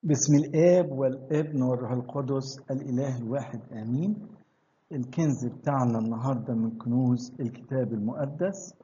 بسم الآب والابن والروح القدس الإله الواحد آمين الكنز بتاعنا النهاردة من كنوز الكتاب المقدس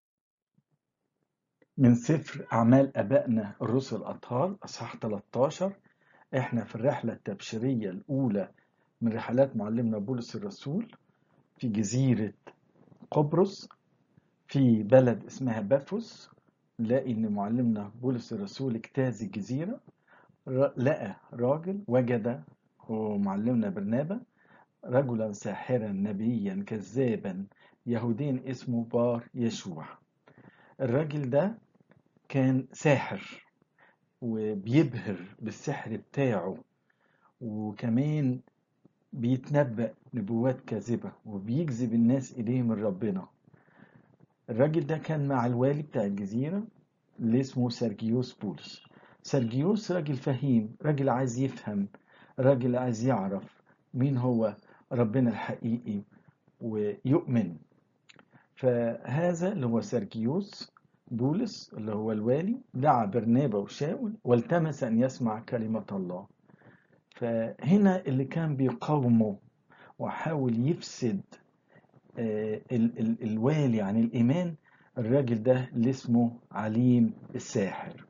من سفر أعمال أبائنا الرسل الأطهار أصحاح 13 إحنا في الرحلة التبشيرية الأولى من رحلات معلمنا بولس الرسول في جزيرة قبرص في بلد اسمها بافوس نلاقي إن معلمنا بولس الرسول اجتاز الجزيرة لقى راجل وجد هو معلمنا برنابا رجلا ساحرا نبيا كذابا يهودين اسمه بار يشوع الراجل ده كان ساحر وبيبهر بالسحر بتاعه وكمان بيتنبأ نبوات كاذبة وبيجذب الناس إليه من ربنا الراجل ده كان مع الوالي بتاع الجزيرة اللي اسمه سيرجيوس بولس سيرجيوس راجل فهيم راجل عايز يفهم راجل عايز يعرف مين هو ربنا الحقيقي ويؤمن فهذا اللي هو سيرجيوس بولس اللي هو الوالي دعا برنابا وشاول والتمس أن يسمع كلمة الله فهنا اللي كان بيقاومه وحاول يفسد ال ال الوالي عن الإيمان الراجل ده اللي اسمه عليم الساحر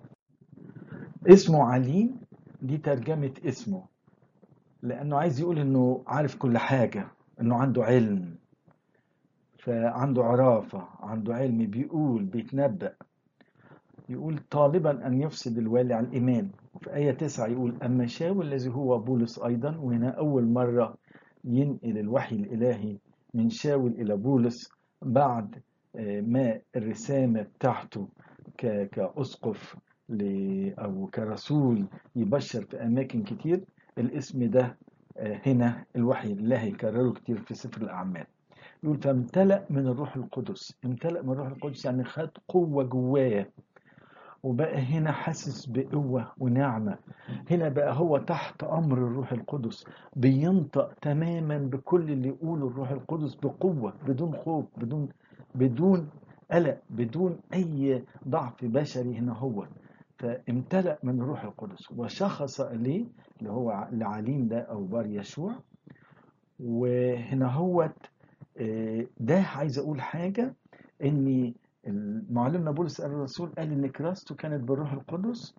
اسمه عليم دي ترجمة اسمه لأنه عايز يقول إنه عارف كل حاجة إنه عنده علم فعنده عرافة عنده علم بيقول بيتنبأ يقول طالبا أن يفسد الوالي على الإيمان وفي آية 9 يقول أما شاول الذي هو بولس أيضا وهنا أول مرة ينقل الوحي الإلهي من شاول إلى بولس بعد ما الرسامة بتاعته كأسقف أو كرسول يبشر في أماكن كتير الاسم ده هنا الوحي الإلهي يكرره كتير في سفر الأعمال يقول فامتلأ من الروح القدس امتلأ من الروح القدس يعني خد قوة جواه وبقى هنا حاسس بقوة ونعمة هنا بقى هو تحت أمر الروح القدس بينطق تماما بكل اللي يقوله الروح القدس بقوة بدون خوف بدون بدون قلق بدون أي ضعف بشري هنا هو فامتلأ من الروح القدس وشخص إليه اللي هو العليم ده أو بار يشوع وهنا هو ده عايز أقول حاجة إن معلمنا بولس الرسول قال إن كراسته كانت بالروح القدس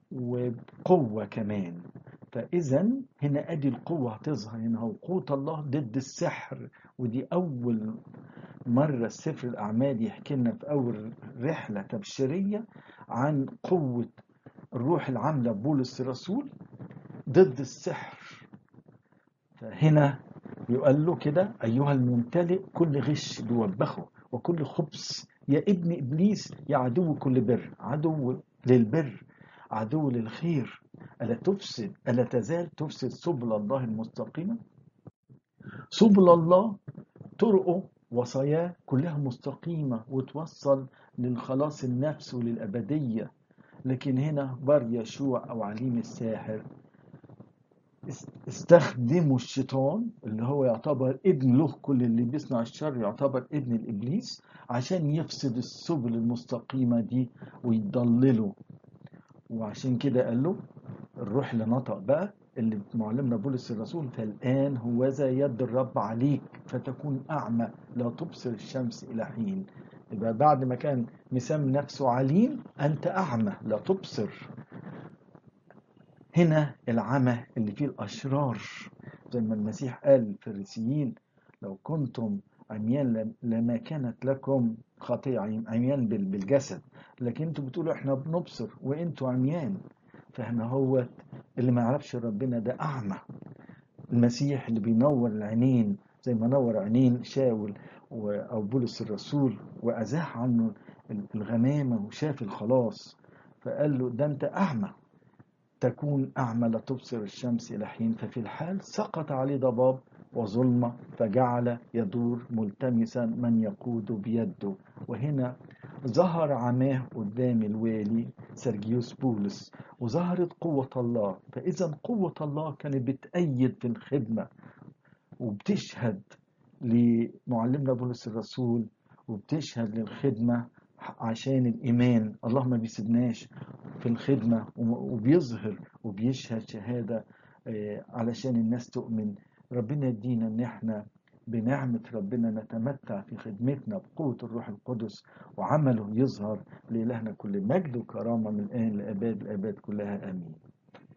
وبقوة كمان فإذا هنا أدي القوة هتظهر هنا هو قوة الله ضد السحر ودي أول مرة السفر الأعمال يحكي لنا في أول رحلة تبشيرية عن قوة الروح العاملة بولس الرسول ضد السحر فهنا يقول له كده أيها الممتلئ كل غش بيوبخه وكل خبث يا ابن إبليس يا عدو كل بر عدو للبر عدو للخير ألا تفسد ألا تزال تفسد سبل الله المستقيمة سبل الله طرقه وصاياه كلها مستقيمة وتوصل للخلاص النفس وللأبدية لكن هنا بار يشوع أو عليم الساحر استخدموا الشيطان اللي هو يعتبر ابن له كل اللي بيصنع الشر يعتبر ابن الإبليس عشان يفسد السبل المستقيمة دي ويضلله وعشان كده قال له الروح اللي نطق بقى اللي معلمنا بولس الرسول فالآن هوذا يد الرب عليك فتكون أعمى لا تبصر الشمس إلى حين يبقى بعد ما كان مسمي نفسه عليم أنت أعمى لا تبصر هنا العمى اللي فيه الأشرار زي ما المسيح قال الفريسيين لو كنتم عميان لما كانت لكم خطية عميان بالجسد لكن انتوا بتقولوا احنا بنبصر وانتوا عميان فهنا هو اللي ما يعرفش ربنا ده أعمى المسيح اللي بينور العينين زي ما نور عينين شاول أو بولس الرسول وأزاح عنه الغمامة وشاف الخلاص فقال له ده أنت أعمى تكون أعمى لا تبصر الشمس إلى حين ففي الحال سقط عليه ضباب وظلمة فجعل يدور ملتمسا من يقود بيده وهنا ظهر عماه قدام الوالي سيرجيوس بولس وظهرت قوة الله فإذا قوة الله كانت بتأيد في الخدمة وبتشهد لمعلمنا بولس الرسول وبتشهد للخدمة عشان الإيمان الله ما بيسيبناش في الخدمة وبيظهر وبيشهد شهادة علشان الناس تؤمن ربنا يدينا ان احنا بنعمة ربنا نتمتع في خدمتنا بقوة الروح القدس وعمله يظهر لإلهنا كل مجد وكرامة من الآن لأباد الآباد كلها آمين